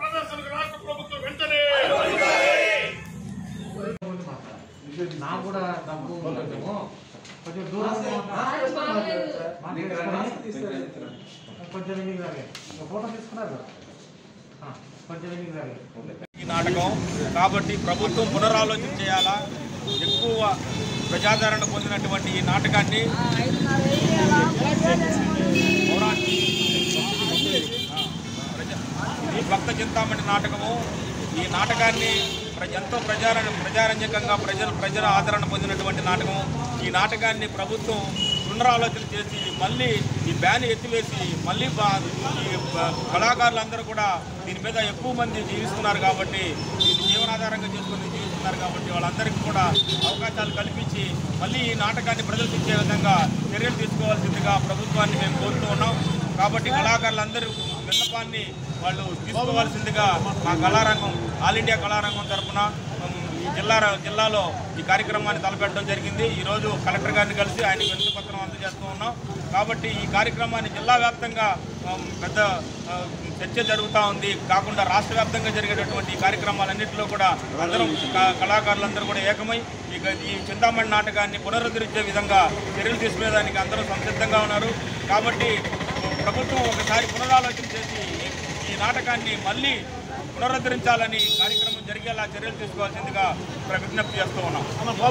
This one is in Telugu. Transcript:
ప్రదర్శనకు రాష్ట్ర ప్రభుత్వం వెంటనే నాకు కూడా డబ్బు ఉండదేమో కొంచెం దూరం కొంచెం వెనక్కి రాగే ఫోటో తీసుకున్నారు కదా? ఆ, కొంచెం వెనక్కి రాగే ఈ నాటకం కాబట్టి ప్రభుత్వం పునరాలోచన చేయాలా ఎక్కువ ప్రజాదరణ పొందినటువంటి ఈ నాటకాన్ని పౌరాణి- ఆ, ప్రజ- ఇది భక్త చింతామణి నాటకము ఈ నాటకాన్ని ప్ర- ఎంతో ప్రజార ప్రజారంజకంగా ప్రజలు ప్రజల ఆదరణ పొందినటువంటి నాటకం ఈ నాటకాన్ని ప్రభుత్వం పునరాలోచన చేసి మళ్ళీ ఈ బ్యాన్ ఎత్తివేసి మళ్ళీ బా- ఈ బ- కళాకారులందరూ కూడా దీని మీద ఎక్కువ మంది జీవిస్తున్నారు కాబట్టి దీన్ని జీవనాధారంగా చేసుకుని జీవిస్తున్నారు కాబట్టి వాళ్ళందరికీ కూడా అవకాశాలు కల్పించి మళ్ళీ ఈ నాటకాన్ని ప్రదర్శించే విధంగా చర్యలు తీసుకోవాల్సిందిగా ప్రభుత్వాన్ని మేము కోరుతూ ఉన్నాం కాబట్టి కళాకారులందరూ విన్నపాన్ని వాళ్ళు తీసుకోవాల్సిందిగా మా కళారంగం ఆల్ ఇండియా కళారంగం తరఫున ఉమ్, ఈ జిల్లా జిల్లాలో ఈ కార్యక్రమాన్ని తలపెట్టడం జరిగింది ఈరోజు కలెక్టర్ గారిని కలిసి ఆయనకు వినతి పత్రం అందజేస్తూ ఉన్నాం కాబట్టి ఈ కార్యక్రమాన్ని జిల్లా వ్యాప్తంగా ఉమ్, పెద్ద ఆ, చర్చ జరుగుతూ ఉంది కాకుండా రాష్ట్ర వ్యాప్తంగా జరిగేటటువంటి ఈ కార్యక్రమాలన్నింటిలో కూడా అందరం క- కళాకారులందరూ కూడా ఏకమై ఇక ఈ చింతామణి నాటకాన్ని పునరుద్ధరించే విధంగా చర్యలు తీసుకునేదానికి అందరూ సంసిద్ధంగా ఉన్నారు కాబట్టి ప్రభుత్వం ఒకసారి పునరాలోచన చేసి ఈ- ఈ నాటకాన్ని మళ్ళీ పునరుద్ధరించాలని కార్యక్రమం జరిగేలా చర్యలు తీసుకోవాల్సిందిగా ప్ర- విజ్ఞప్తి చేస్తూ ఉన్నాం